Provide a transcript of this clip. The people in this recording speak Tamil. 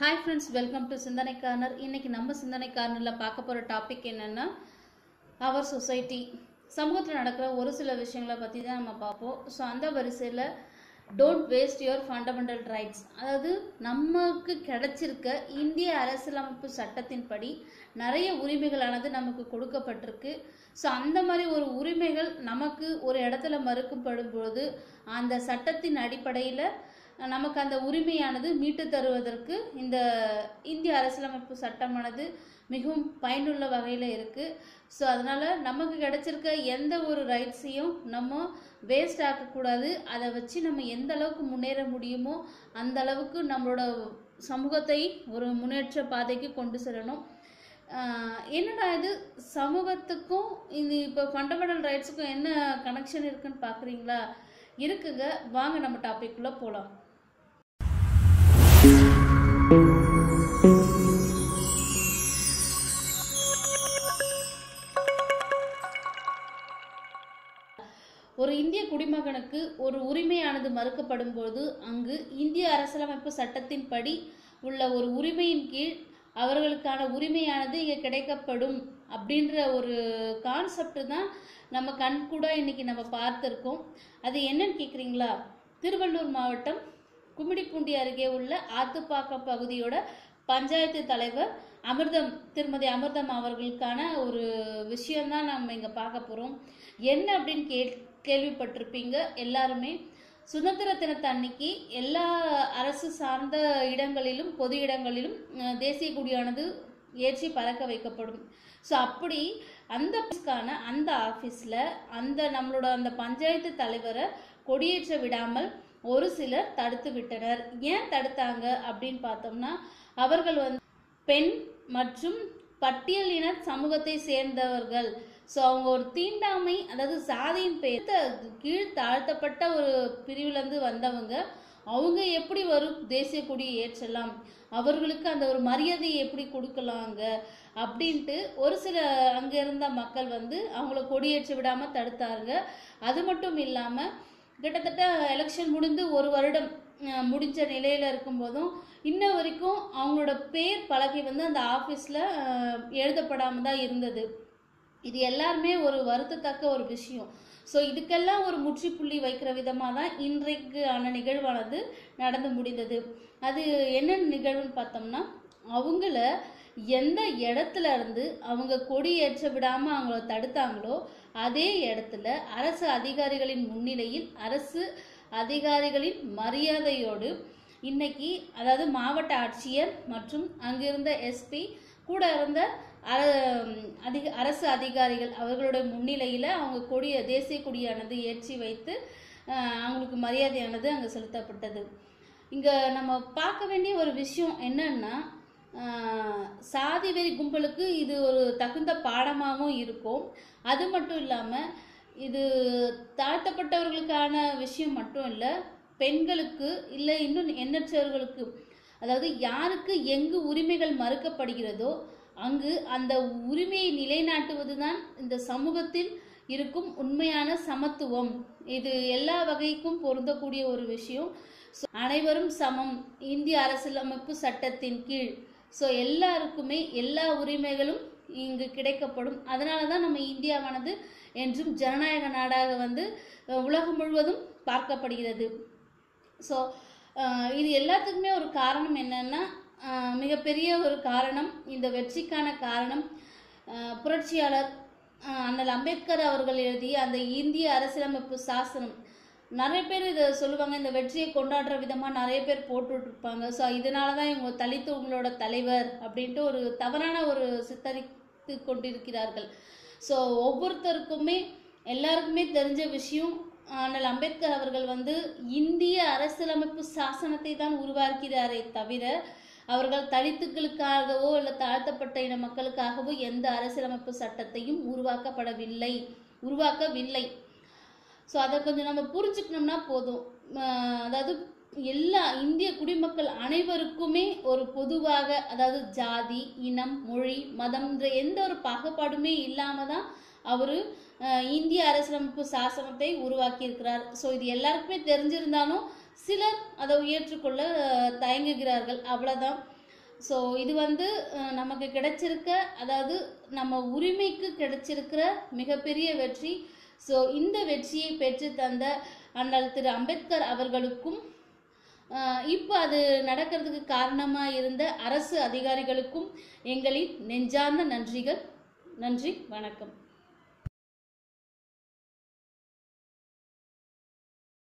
hi friends welcome to Sinthanai corner இன்னைக்கு நம்ம சிந்தனை கார்னரில் பார்க்க போகிற டாபிக் என்னென்னா அவர் சொசைட்டி சமூகத்தில் நடக்கிற ஒரு சில விஷயங்களை பற்றி தான் நம்ம பார்ப்போம் ஸோ அந்த வரிசையில் don't waste your fundamental rights அதாவது நமக்கு கிடைச்சிருக்க இந்திய அரசியலமைப்பு சட்டத்தின்படி நிறைய உரிமைகளானது நமக்கு கொடுக்கப்பட்டிருக்கு ஸோ அந்த மாதிரி ஒரு உரிமைகள் நமக்கு ஒரு இடத்துல மறுக்கப்படும் பொழுது அந்த சட்டத்தின் அடிப்படையில் நமக்கு அந்த உரிமையானது மீட்டு தருவதற்கு இந்த இந்திய அரசியலமைப்பு சட்டமானது மிகவும் பயனுள்ள வகையில் இருக்குது ஸோ அதனால் நமக்கு கிடைச்சிருக்க எந்த ஒரு ரைட்ஸையும் நம்ம வேஸ்ட் ஆக்கக்கூடாது அதை வச்சு நம்ம எந்த அளவுக்கு முன்னேற முடியுமோ அந்த அளவுக்கு நம்மளோட சமூகத்தை ஒரு முன்னேற்ற பாதைக்கு கொண்டு செல்லணும் ஆஹ் என்னடா இது சமூகத்துக்கும் இது இப்போ ஃபண்டமெண்டல் ரைட்ஸுக்கும் என்ன கனெக்ஷன் இருக்குன்னு பார்க்குறீங்களா இருக்குங்க வாங்க நம்ம டாபிக்குள்ளே போகலாம் ஒரு இந்திய குடிமகனுக்கு ஒரு உரிமையானது மறுக்கப்படும் போது அங்கு இந்திய அரசியலமைப்பு சட்டத்தின்படி உள்ள ஒரு உரிமையின் கீழ் அவர்களுக்கான உரிமையானது இங்கே கிடைக்கப்படும் அப்படின்ற ஒரு கான்செப்ட் தான் நம்ம கண் கூட இன்னைக்கு நம்ம பார்த்துருக்கோம் அது என்னன்னு கேட்குறீங்களா திருவள்ளூர் மாவட்டம் கும்மிடிப்பூண்டி அருகே உள்ள ஆத்துப்பாக்கம் பகுதியோட பஞ்சாயத்து தலைவர் அமிர்தம் திருமதி அமிர்தம் அவர்களுக்கான ஒரு விஷயம்தான் நம்ம இங்கே பார்க்க போகிறோம் என்ன அப்படின்னு கே கேள்விப்பட்டிருப்பீங்க எல்லாருமே சுதந்திர தினத்து அன்னைக்கு எல்லா அரசு சார்ந்த இடங்களிலும் பொது இடங்களிலும் அஹ், தேசிய கொடியானது ஏற்றி பறக்க வைக்கப்படும் ஸோ அப்படி அந்த ஆஃபீஸ்க்கான அந்த ஆஃபீஸில் அந்த நம்மளோட அந்த பஞ்சாயத்து தலைவரை கொடியேற்ற விடாமல் ஒரு சிலர் தடுத்து விட்டனர் ஏன் தடுத்தாங்க அப்படின்னு பார்த்தோம்னா அவர்கள் வந்து பெண் மற்றும் பட்டியலின சமூகத்தை சேர்ந்தவர்கள் ஸோ அவங்க ஒரு தீண்டாமை அதாவது சாதியின் பெயர் கீழ் தாழ்த்தப்பட்ட ஒரு பிரிவுலேருந்து வந்தவங்க அவங்க எப்படி வரும் தேசிய கொடியை ஏற்றலாம் அவர்களுக்கு அந்த ஒரு மரியாதையை எப்படி கொடுக்கலாங்க அப்படின்ட்டு ஒரு சில அங்கே இருந்த மக்கள் வந்து அவங்கள கொடியேற்ற விடாமல் தடுத்தாங்க அது மட்டும் இல்லாமல் கிட்டத்தட்ட எலெக்ஷன் முடிந்து ஒரு வருடம் அஹ், முடிஞ்ச நிலையில் இருக்கும்போதும் இன்ன வரைக்கும் அவங்களோட பேர் பலகை வந்து அந்த ஆஃபீஸில் எழுதப்படாமல் தான் இருந்தது இது எல்லாருமே ஒரு வருத்தத்தக்க ஒரு விஷயம் ஸோ இதுக்கெல்லாம் ஒரு முற்றுப்புள்ளி வைக்கிற விதமாக தான் இன்றைக்கு ஆன நிகழ்வானது நடந்து முடிந்தது அது என்ன நிகழ்வுன்னு பார்த்தோம்னா அவங்கள எந்த இடத்துல இருந்து அவங்க கொடி ஏற்ற விடாமல் அவங்கள தடுத்தாங்களோ அதே இடத்துல அரசு அதிகாரிகளின் முன்னிலையில் அரசு அதிகாரிகளின் மரியாதையோடு இன்னைக்கு அதாவது மாவட்ட ஆட்சியர் மற்றும் அங்கிருந்த எஸ்பி கூட இருந்த அர- அதிக அரசு அதிகாரிகள் அவர்களுடைய முன்னிலையில் அவங்க கொடிய தேசிய கொடியானது ஏற்றி வைத்து அஹ், அவங்களுக்கு மரியாதையானது அங்கே செலுத்தப்பட்டது இங்கே நம்ம பார்க்க வேண்டிய ஒரு விஷயம் என்னன்னா அஹ், சாதி வெறி கும்பலுக்கு இது ஒரு தகுந்த பாடமாகவும் இருக்கும் அது மட்டும் இல்லாமல் இது தாழ்த்தப்பட்டவர்களுக்கான விஷயம் மட்டும் இல்லை பெண்களுக்கு இல்லை இன்னும் எண்ணற்றவர்களுக்கு அதாவது யாருக்கு எங்கு உரிமைகள் மறுக்கப்படுகிறதோ அங்கு அந்த உரிமையை நிலைநாட்டுவது தான் இந்த சமூகத்தில் இருக்கும் உண்மையான சமத்துவம் இது எல்லா வகைக்கும் பொருந்தக்கூடிய ஒரு விஷயம் So, அனைவரும் சமம் இந்திய அரசியலமைப்பு சட்டத்தின் கீழ் ஸோ எல்லாருக்குமே எல்லா உரிமைகளும் இங்கு கிடைக்கப்படும் அதனால தான் நம்ம இந்தியாவானது என்றும் ஜனநாயக நாடாக வந்து அஹ், உலகம் முழுவதும் பார்க்கப்படுகிறது ஸோ இது எல்லாத்துக்குமே ஒரு காரணம் என்னன்னா அஹ், மிகப்பெரிய ஒரு காரணம் இந்த வெற்றிக்கான காரணம் அஹ், புரட்சியாளர் அஹ், அண்ணல் அம்பேத்கர் அவர்கள் எழுதிய அந்த இந்திய அரசியலமைப்பு சாசனம் நிறைய பேர் இதை சொல்லுவாங்க இந்த வெற்றியை கொண்டாடுற விதமாக நிறைய பேர் போட்டுட்டு இருப்பாங்க ஸோ இதனால தான் இவங்க தலித்து உங்களோட தலைவர் அப்படின்ட்டு ஒரு தவறான ஒரு சித்தரித்து கொண்டிருக்கிறார்கள் ஸோ ஒவ்வொருத்தருக்குமே எல்லாருக்குமே தெரிஞ்ச விஷயம் ஆனால் அம்பேத்கர் அவர்கள் வந்து இந்திய அரசியலமைப்பு சாசனத்தை தான் உருவாக்கிறாரே தவிர அவர்கள் தலித்துக்களுக்காகவோ இல்லை தாழ்த்தப்பட்ட இன மக்களுக்காகவோ எந்த அரசியலமைப்பு சட்டத்தையும் உருவாக்கப்படவில்லை உருவாக்கவில்லை ஸோ அதை கொஞ்சம் நம்ம புரிஞ்சுக்கணும்னா போதும் அஹ் அதாவது எல்லா இந்திய குடிமக்கள் அனைவருக்குமே ஒரு பொதுவாக அதாவது ஜாதி இனம் மொழி மதம்ன்ற எந்த ஒரு பாகுபாடுமே இல்லாம தான் அவர் இந்திய அரசியலமைப்பு சாசனத்தை உருவாக்கியிருக்கிறார் ஸோ இது எல்லாருக்குமே தெரிஞ்சிருந்தாலும் சிலர் அதை ஏற்றுக்கொள்ள அஹ், தயங்குகிறார்கள் அவ்வளவுதான் ஸோ இது வந்து அஹ், நமக்கு கிடைச்சிருக்க அதாவது நம்ம உரிமைக்கு கிடைச்சிருக்கிற மிகப்பெரிய வெற்றி ஸோ இந்த வெற்றியை பெற்று தந்த அண்ணல் திரு அம்பேத்கர் அவர்களுக்கும் அஹ், இப்போ அது நடக்கிறதுக்கு காரணமாக இருந்த அரசு அதிகாரிகளுக்கும் எங்களின் நெஞ்சார்ந்த நன்றிகள் நன்றி வணக்கம்